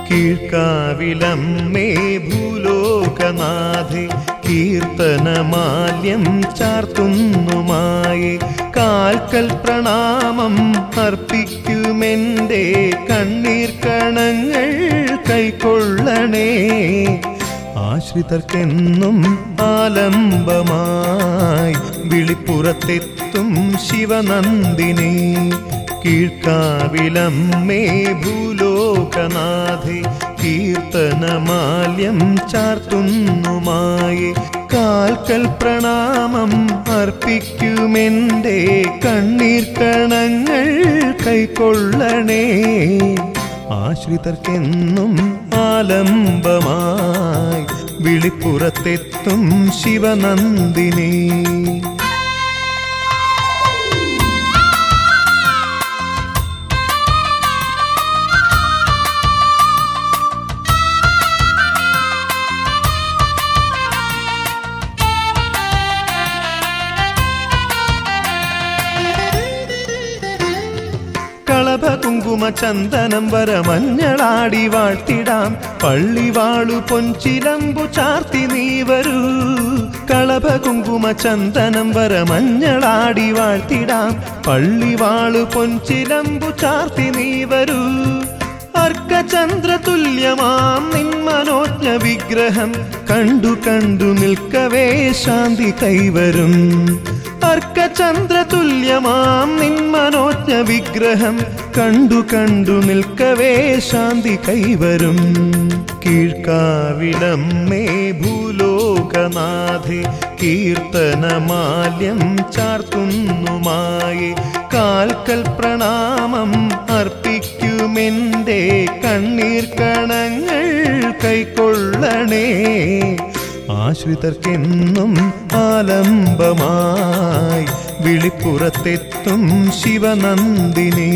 കീഴ്ക്കാവിലമ്മേ ഭൂലോകനാഥെ കീർത്തനമാല്യം ചാർത്തുന്നുമായി കാൽക്കൽ പ്രണാമം അർപ്പിക്കുമെൻ്റെ കണ്ണീർ കണങ്ങൾ കൈക്കൊള്ളണേ ആശ്രിതർക്കെന്നും ആലംബമായി വിളിപ്പുറത്തെത്തും ശിവനന്ദിനി കീഴ്ക്കാവിലമ്മേ ഭൂലോകനാഥെ കീർത്തനമാല്യം ചാർത്തുന്നുമായി കാൽക്കൽ പ്രണാമം അർപ്പിക്കുമെൻ്റെ കണ്ണീർ കണങ്ങൾ കൈക്കൊള്ളണേ ആശ്രിതർക്കെന്നും ആലംബമായി വിളിപ്പുറത്തെത്തും ശിവനന്ദിനി കളഭ കുങ്കുമ ചന്ദനം വര മഞ്ഞളാടി വാഴ്ത്തിടാം പള്ളിവാളു പൊൻചിലമ്പു ചാർത്തി നീ വരൂ കളഭ കുങ്കുമ ചന്ദനം വര മഞ്ഞളാടി വാഴ്ത്തിടാം പള്ളിവാളു പൊൻചിലമ്പു ചാർത്തി നീ വരൂ അർക്കചന്ദ്ര തുല്യമാം നിന്മനോജ്ഞ വിഗ്രഹം കണ്ടു കണ്ടു നിൽക്കവേ ശാന്തി കൈവരും അർക്കചന്ദ്ര തുല്യമാം നിന്മനോജ്ഞ വിഗ്രഹം കണ്ടു കണ്ടു നിൽക്കവേ ശാന്തി കൈവരും കീഴ്ക്കാവിലമ്മേ ഭൂലോകനാഥെ കീർത്തനമാല്യം ചാർത്തുന്നുമായി കാൽക്കൽ പ്രണാമം അർപ്പിക്കുമെൻ്റെ കണ്ണീർ കണങ്ങൾ കൈക്കൊള്ളണേ ആശ്രിതർക്കെന്നും ആലംബമായി വിളിപ്പുറത്തെത്തും ശിവനന്ദിനി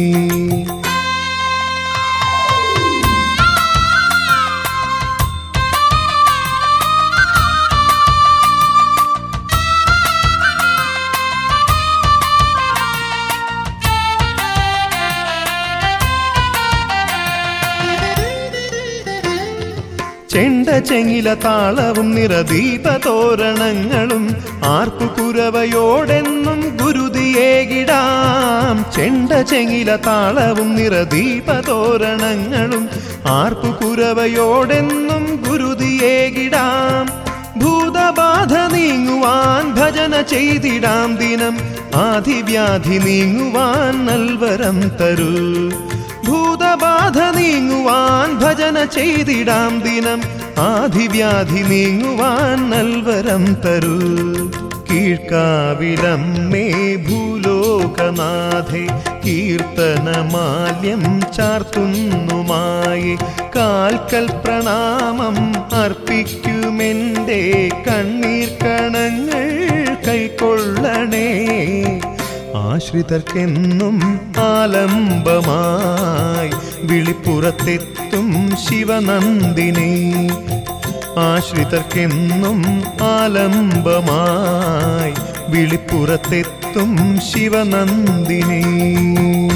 ചെണ്ട ചെങ്ങില താളവും നിറദീപതോരണങ്ങളും ആർപ്പുകുരവയോടെന്നും ഗുരുതിയേകിടാം ചെണ്ട ചെങ്ങില താളവും നിറദീപതോരണങ്ങളും ആർപ്പുകുരവയോടെന്നും ഗുരുതിയേകിടാം ഭൂതബാധ നീങ്ങുവാൻ ഭജന ചെയ്തിടാം ദിനം ആധിവ്യാധി നീങ്ങുവാൻ നൽവരം തരൂ ഭൂതബാധ നീങ്ങുവാൻ ഭജന ചെയ്തിടാം ദിനം ആധിവ്യാധി നീങ്ങുവാൻ നൽവരം തരൂ കീഴ്ക്കാവിലമ്മേ ഭൂലോകനാഥെ കീർത്തനമാല്യം ചാർത്തുന്നുമായി കാൽക്കൽ പ്രണാമം അർപ്പിക്കുമെൻ്റെ കണ്ണീർ കണങ്ങൾ കൈക്കൊള്ളണേ ആശ്രിതർക്കെന്നും ആലംബമായി വിളിപ്പുറത്തെത്തും ശിവനന്ദിനി ആശ്രിതർക്കെന്നും ആലംബമായി വിളിപ്പുറത്തെത്തും ശിവനന്ദിനി